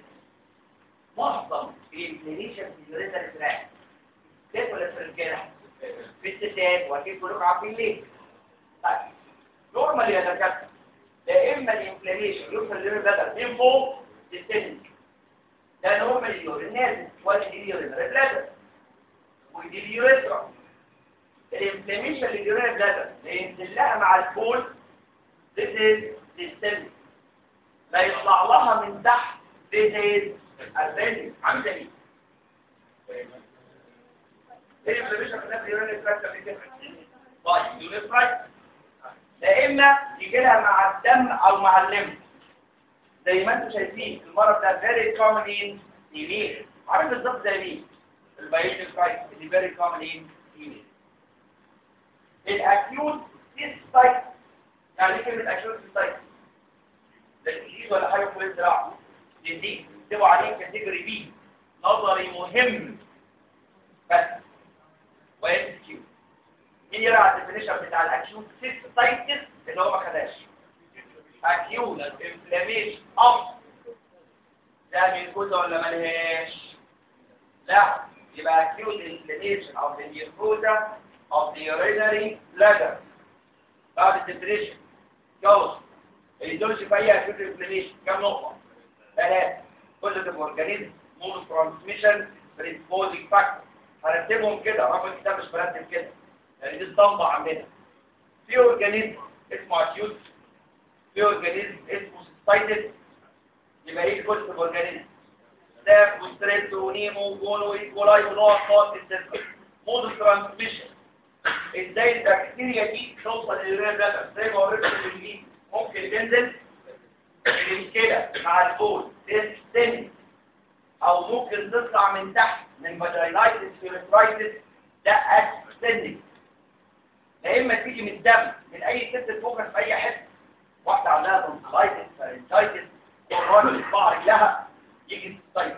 معظم الانفلاميشن في اليورينال تراك ست ولا في الرجاله في الستات واكيد كلكم عارفين ليه طيب نورمال يا دكاتره يا اما الانفلاميشن يوصل للبلادر من فوق للسن لان هو من اليورين نازل ولا دي اليورين بلادر ودي اليوريثرا الانفلاميشن لليورين بلادر ينزل لها مع البول تزيد للسن لا يطلع لها من تحت تزيد البني عامل زي ايه الانفلاميشن في اليورين بلادر طيب يوريثرا يا اما يجي لها مع الدم او مع الليمف زي ما انتم شايفين المرض ده very common in female عارف بالظبط زي مين البايلين كرايس اللي very common in female الاكيوت سيستايت يعني ايه كلمه اكيوت سيستايت ده جديد ولا حاجه في الزراعه جديد اكتبوا عليه كاتيجوري بي نظري مهم بس وام كيو مين يقرا على الديفينيشن بتاع الاكيوت سيستايتس اللي هو ما خدهاش اكيوت انفلاميشن اوف ده ميكوزا ولا ملهاش لا يبقى اكيوت انفلاميشن اوف ذا ميكوزا اوف ذا urinary bladder بعد الديفينيشن جوز الايديولوجي في اي اكيوت انفلاميشن كام نقطه ثلاثه بوزيتيف اورجانيزم مود ترانسميشن بريسبوزنج فاكتور هرتبهم كده رقم الكتاب مش برتب كده يعني دي الضمه عندنا في اورجانيزم اسمه اكيوت في اورجانيزم اسمه سيستايتس يبقى ايه الكل في الاورجانيزم ستاف وستريس ونيمو وجونو وايكولاي ونوع نوع السيستم مود ترانسميشن ازاي البكتيريا دي توصل للريال بلادر زي ما وريتكم في الانجليزي ممكن تنزل من كده مع البول تستن او ممكن تطلع من تحت من فاجينايتس فيرسترايتس ده اكستندنج يا اما تيجي من الدم من اي ست تفوكس في اي حته واحده عندها تونسلايتس فارنجايتس راجل صباع رجلها يجي تستايتس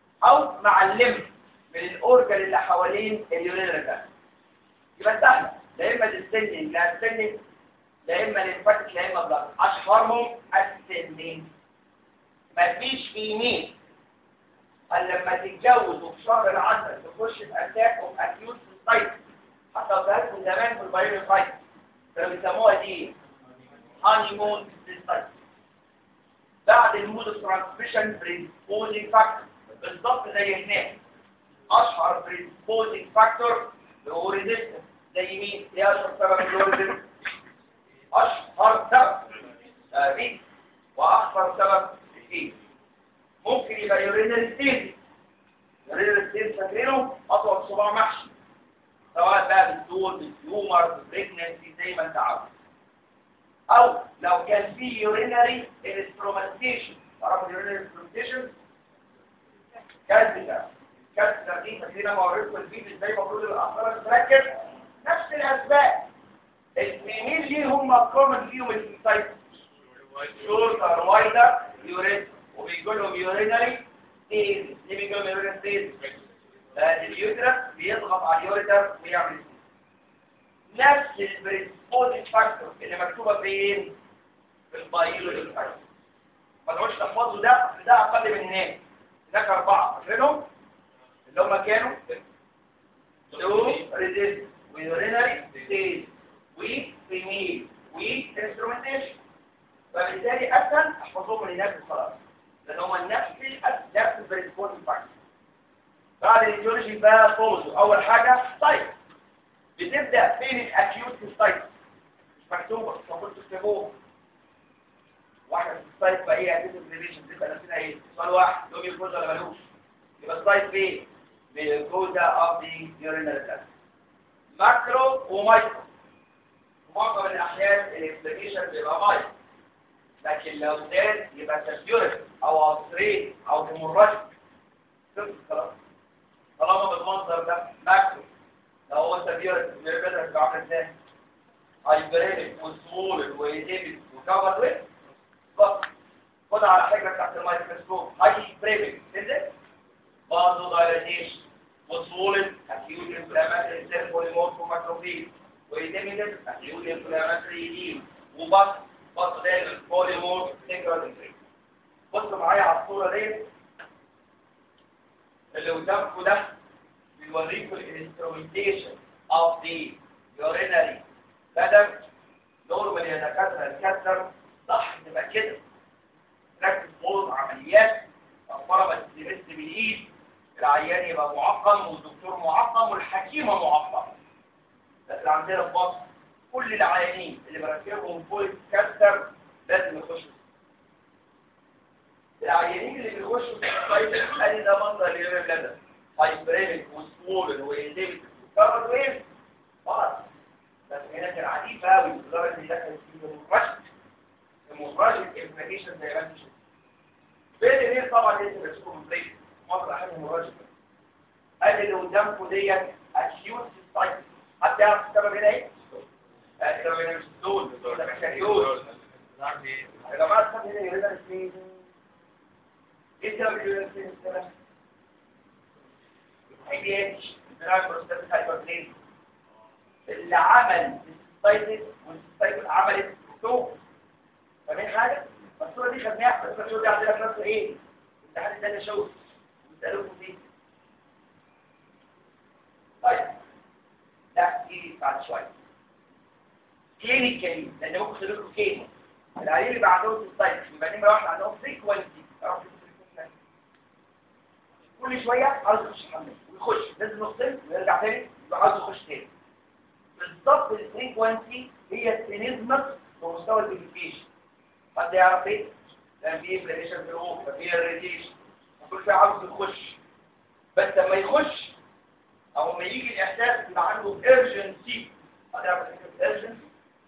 او مع الليمف من الاورجن اللي حوالين اليورينال ده يبقى سهله لا اما للسنين لا السنين لا اما للفتح لا اما بلاد اشهرهم السنين مفيش فيميل قال لما تتجوز وفي شهر العسل تخش في اتاك اوف اكيوت سايت حتى وصلت من زمان في البايرو سايت كانوا بيسموها دي هاني مون سايت بعد المود ترانسميشن بريسبوزنج فاكتور بالظبط زي هناك اشهر بريسبوزنج فاكتور اللي هو ريزيستنس زي مين؟ ايه اشهر سبب اللي هو ريزيستنس؟ اشهر سبب ريس واخطر سبب ايه؟ ممكن يبقى يورينال ستيز يورينال ستيز فاكرينه اطول صباع محشي سواء بقى بالدول بالتيومر بالبريجننسي زي ما انت عاوز او لو كان في يورينري انسترومنتيشن تعرفوا اليورينري انسترومنتيشن كالسيتر كالسيتر دي فاكرين ما وريتكم الفيديو ازاي المفروض الاخطار تتركب نفس الاسباب الاثنين ليهم كومن فيهم السايت شورتر وايدر يورين وبيقول لهم يورينري ستيز ليه بيقول لهم يورينري ستيز لان اليوترس بيضغط على اليوريتر ويعمل نفس البريسبوزنج فاكتور اللي مكتوبه فين في البايولوجي فاكتور ما تقعدش تحفظوا ده ده اقل من هناك هناك اربعه فاكرينهم اللي هم كانوا تو ريزيست ويورينري ستيج وفيميل وانسترومنتيشن فبالتالي اسهل احفظهم من هناك خلاص لان هم نفس الأس- نفس البريسبوزنج فاكتور بعد الايديولوجي بقى فوزو اول حاجه طيب بتبدأ فين الاكيوت سايت مش مكتوبة المفروض تكتبوها واحدة في السايت بقى ايه اكيوت ريليشن تبقى نفسنا ايه سؤال واحد لهم الجوزة ولا ملوش يبقى السايت فين بالجوزة اوف ذا يورينال تراكت ماكرو ومايكرو معظم الاحيان الانفلاميشن بيبقى مايكرو لكن لو زاد يبقى تسيوريك او عصرين او هيموراجيك خلاص طالما بالمنظر ده ماكرو لو هو سبير البيربيتر بتاع عامل ازاي هايبرينك وسمول ويديبت وكفر ويت بص خد على حاجه تحت الميكروسكوب هايبرينك تنزل بازو دايلاتيشن وسمول اكيوت انفلاماتري سيل بوليمورف وماكروفيل ويديبت اكيوت انفلاماتري ايديم وبص بص ده البوليمورف سيكرال بصوا معايا على الصوره دي اللي قدامكم ده بيوريكم الانسترومنتيشن اوف ذا يورينري بدل نورمال يا دكاتره الكسر صح تبقى كده ركز موضوع عمليات أخبار ما تلمس بالايد العيان يبقى معقم والدكتور معقم والحكيمه معقمه لكن عندنا في مصر كل العيانين اللي مركبهم فوق كسر لازم يخشوا العيانين اللي بيخشوا في السايت ادي ده منظر اليورين بلادر هايبرينك وسمول وانديميك وكارد ويف خلاص بس هنا كان عنيف قوي لدرجه ان دخل في المفرشة المفرشة انفلاميشن زي ما انت شفت بين الاثنين طبعا لازم يمسكوا من بريك مصر احد المراجع ادي اللي قدامكم ديت اكيوت سايت حد يعرف السبب هنا ايه؟ السبب هنا مش الدول ده بكاليوز يا جماعه السبب هنا يورينا الاثنين ايه السبب اللي يورينا الاثنين السبب؟ اي اتش دراج بروستات هايبربليزيا اللي عمل السايتس والسايتس عملت تو فاهمين حاجه الصوره دي خدناها بس الصوره دي عندنا في نفس ايه امتحان الثاني شوز بيسالوكم فيه طيب لا دي بعد شويه كلينيكالي لان ممكن تقول لكم كيمو العيال اللي بقى عندهم سايتس يبقى نمره واحد عندهم فريكوانسي تعرفوا كل شوية عاوز يخش حمام ويخش لازم نفصل ويرجع تاني يبقى عاوز يخش تاني بالظبط الفريكوانسي هي السينيزمس بمستوى الفيجيتيشن حد يعرف ايه؟ لان في انفلاميشن في الروح ففي الريديشن وكل شوية عاوز يخش بس لما يخش او لما يجي الاحساس يبقى عنده ايرجنسي حد يعرف ايه ايرجنسي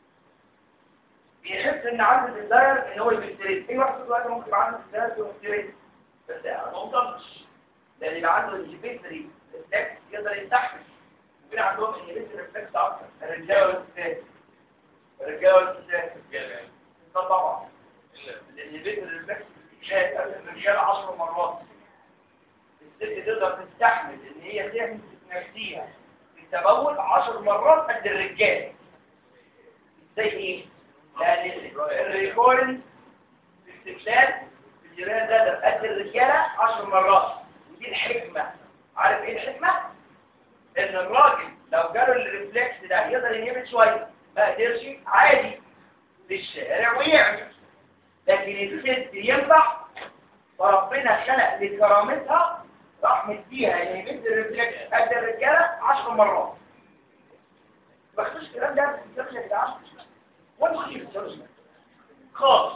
بيحس ان عنده الداير ان هو يبستريت اي واحد دلوقتي ممكن يبقى عنده الداير يبستريت بس ما مطلش لان يبقى عنده انهبيتري ريفلكس يقدر يستحمل وفي عندهم انهبيتري ريفلكس اكتر الرجاله والستات الرجاله والستات ده طبعا الانهبيتري ريفلكس شايف الرجاله 10 مرات الست تقدر تستحمل ان هي تمسك نفسيها التبول 10 مرات قد الرجال زي ايه؟ لان الريكورنس استقلال الجيران ده قد الرجاله 10 مرات ودي الحكمه عارف ايه الحكمه؟ ان الراجل لو جاله الريفلكس ده يقدر ينهبط شويه ما قدرش عادي في الشارع ويعمل لكن الست ينفع فربنا خلق لكرامتها راح مديها يعني بنت الريفلكس قد الرجاله 10 مرات ما خدوش الكلام ده في الفقه يا جدعان ولا خير خالص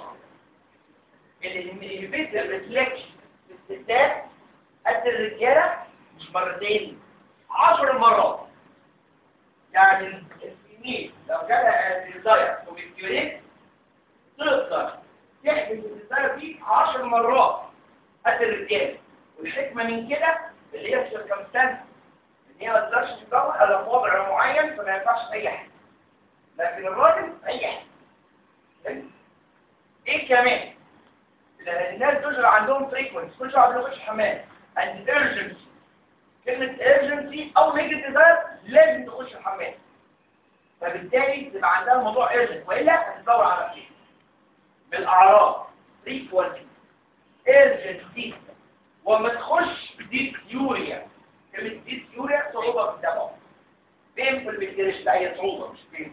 اللي بنت الريفلكس في الستات قد الرجاله مش مرتين 10 مرات يعني السنين لو جالها ديزاير وبيكيوريت تقدر تحمل الديزاير دي 10 مرات قد الرجال والحكمة من كده اللي هي السيركمستانس ان هي ما تقدرش تتجوز الا في وضع معين فما ينفعش اي حاجه لكن الراجل اي حاجه ايه كمان الناس دول عندهم فريكونس كل شويه عندهم يخش حمام and urgency كلمة urgency أو نيجي ديزاير لازم تخش الحمام فبالتالي تبقى عندها الموضوع urgent وإلا هتدور على شيء بالأعراض frequency urgency وما تخش ديسيوريا كلمة ديسيوريا صعوبة في الدماغ فين في البكتيريش لا هي صعوبة مش فين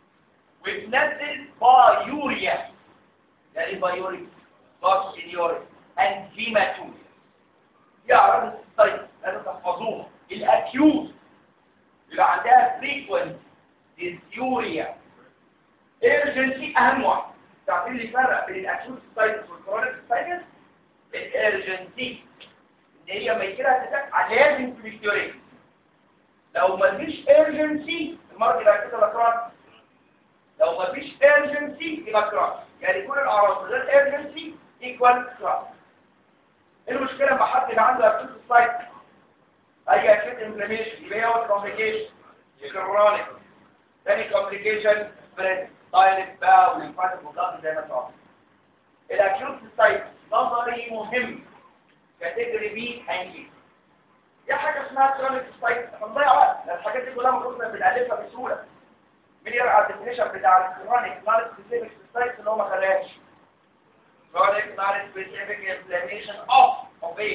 وتنزل بايوريا يعني بايوريا باسيليوريا انزيماتوريا دي اعراض السيطرة لازم تحفظوها الاكيوت يبقى عندها فريكوينت ديسيوريا ايرجنسي اهم واحد تعرفين اللي فرق بين الاكيوت سايتس والكرونيك سايتس الارجنسي ان هي ما يجيلها تتابع لازم تبكتيريا لو ما فيش ارجنسي المرض يبقى كده بكرات لو ما فيش ارجنسي يبقى كرات يعني كل الاعراض غير ارجنسي ايكوال كرات المشكله لما حد يبقى عنده اكيوت سايت اي اكيوت انفلاميشن يبقى هو كومبليكيشن كرونيك ثاني كومبليكيشن سبريد دايركت بقى والانفايت المضاد زي ما تعرف الاكيوت سايت نظري مهم كاتيجوري بي هنجيب دي حاجه اسمها كرونيك سايت هنضيع وقت لان الحاجات دي كلها المفروض بنالفها بسهوله مين يقرا على الديفينيشن بتاع الكرونيك نون سبيسيفيك سايت اللي هو ما خلاش chronic non-specific inflammation of of a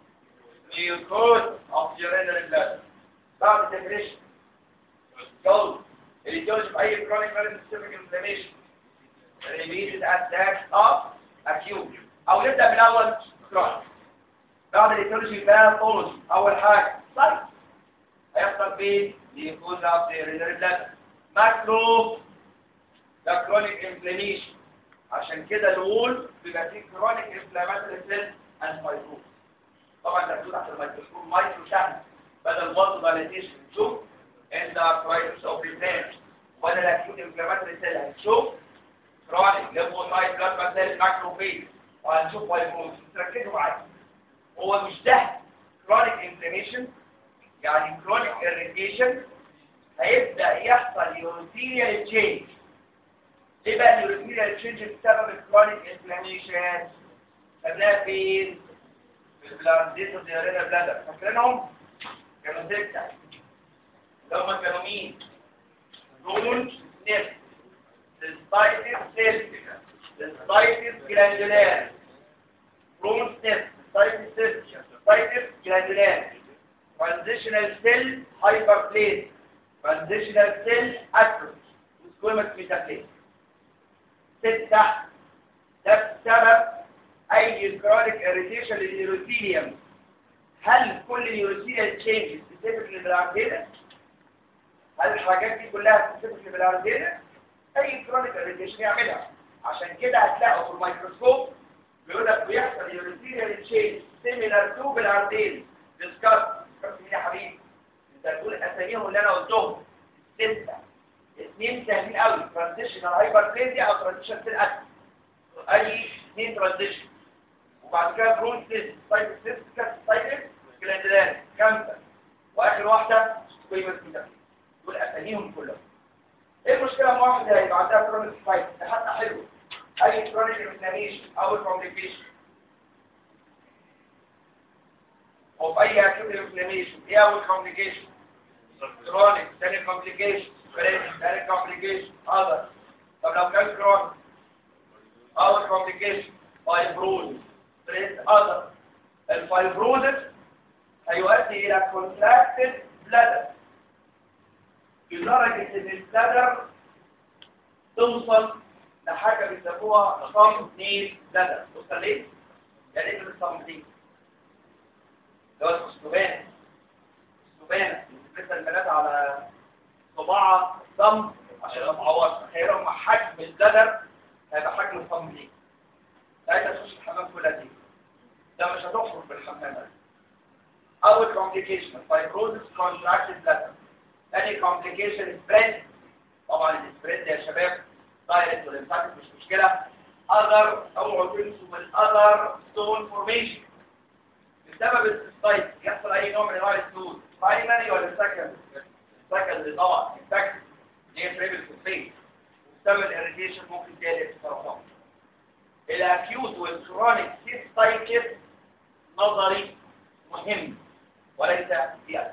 mucosa of urinary bladder. بعد definition goes اللي يتجوز في أي chronic non-specific inflammation repeated attacks of acute أو نبدأ من أول chronic بعد الإيتيولوجي باثولوجي أول حاجة صح هيحصل فين mucosa of the urinary bladder ماكرو ده chronic inflammation عشان كده نقول بيبقى فيه كرونيك انفلاماتوري سيل اند فايبروز طبعا ده تحت الميكروسكوب مايكرو شحن بدل مالتي فاليديشن نشوف انت كرايتس اوف بريزنت ولا الاكيوت انفلاماتوري سيل هنشوف كرونيك ليمفوسايت بلازما سيل ماكروفيج وهنشوف فايبروز تركزوا معايا هو مش ده كرونيك انفلاميشن يعني كرونيك اريتيشن هيبدا يحصل يوروثيريال تشينج ايه بقى اليوريثيريال تشينج بسبب الكرونيك انفلاميشن خدناها فين في البلانديتو ديارينا بلادر فاكرينهم كانوا ستة اللي هم كانوا مين دول نفس السبايتس سيل السبايتس جلاندولار برونس نفس السبايتس سيل السبايتس جلاندولار ترانزيشنال سيل هايبربليز ترانزيشنال سيل اتروفي وسكويمس ميتابليز ستة ده بسبب أي كرونيك اريتيشن للنيوروثيليوم هل كل النيوروثيليال تشينجز سبيسيفيك للبلاردينا؟ هل الحاجات دي كلها سبيسيفيك للبلاردينا؟ أي كرونيك اريتيشن يعملها عشان كده هتلاقوا في الميكروسكوب بيقول لك بيحصل نيوروثيليال تشينج سيميلار تو بلاردين ديسكاس ديسكاس مين يا حبيبي؟ انت هتقول اساميهم اللي انا قلتهم ستة اثنين سهلين قوي ترانزيشنال هايبربليزيا او ترانزيشن في الاكل اي اثنين ترانزيشن وبعد كده برون سيست سايت سيست كاس سايت جلاندلان كانسر واخر واحده سكويمس ميتابليز دول اساميهم كلهم ايه المشكله لما واحده هيبقى عندها كرونيك سايت ده حتى حلو اي كرونيك انفلاميشن او كومبليكيشن وفي اي اكيوت انفلاميشن ايه اول كومبليكيشن كرونيك تاني كومبليكيشن تاني كومبليكيشن اذر طب لو كان كرونيك اول كومبليكيشن فايبروز ستريس اذر الفايبروزس هيؤدي الى كونتراكتد بلادر لدرجه ان البلادر توصل لحاجه بيسموها صم نيل بلادر توصل ليه؟ يعني ايه الصم دي؟ اللي هو السبانه السبانه بتلبسها البنات على صباعها الصم عشان ما تعورش تخيلوا مع حجم البلادر هيبقى حجم الصم دي ساعتها تخش الحمام كلها دي ده مش هتخرج بالحمام اول كومبليكيشن فايبروزس كونتراكتد بلادر ثاني كومبليكيشن سبريد طبعا السبريد يا شباب دايركت والانفاكت مش مشكله اذر اوعوا تنسوا بالاذر ستون فورميشن بسبب السيستايت يحصل اي نوع من انواع الستون برايمري ولا سكند سكند طبعا انفاكت هي تريبل في الفيس بسبب الاريتيشن ممكن تقلب السرطان الاكيوت والكرونيك سيستايتس نظري مهم وليس سياسي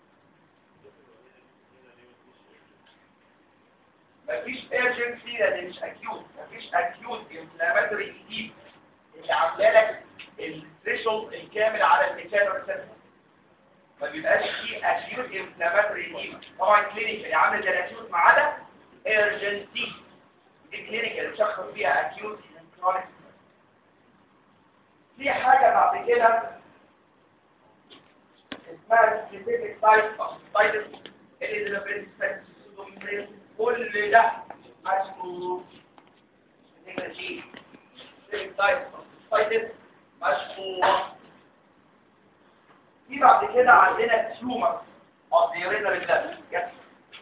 مفيش urgency لان مش acute مفيش acute inflammatory disease اللي عامله لك الثريشولد الكامل على الميكانو ريسبتور ما بيبقاش فيه acute inflammatory disease طبعا كلينيكال عامل زي الاكيوت ما عدا urgency دي كلينيكال بشخص فيها acute chronic في حاجه بعد كده اسمها specific type of cytokine اللي ده برنسبكت كل ده اسمه نيجاتيف type of cytokine مشهور في بعد كده عندنا تيومر of the urinary gland yes.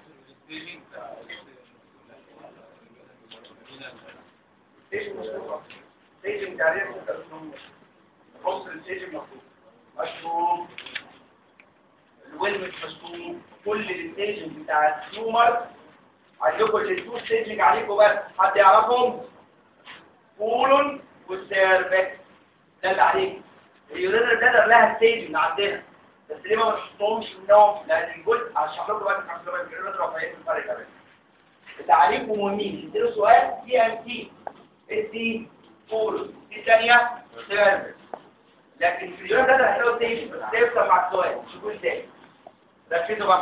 staging مشهور staging تعريف بص الستيجنج مفهوم مشهور الويلمت مشهور كل الستيجنج بتاع التيومر عندكم التو ستيجنج عليكم بس حد يعرفهم كولون والسيرفكس ده اللي عليكم اليورينال بلادر لها ستيجنج عندنا بس ليه ما بنحطهمش منهم لان الجزء هشرح لكم بقى عشان تبقى اليورينال رفعين الفرق كمان اللي عليكم مهمين اديله سؤال سي ام تي ادي كولون دي ثانيه سيرفكس لكن في اليورينال بلادر هتلاقوا ستيجنج بس تفهم مع السؤال شوفوا ازاي ركزوا بقى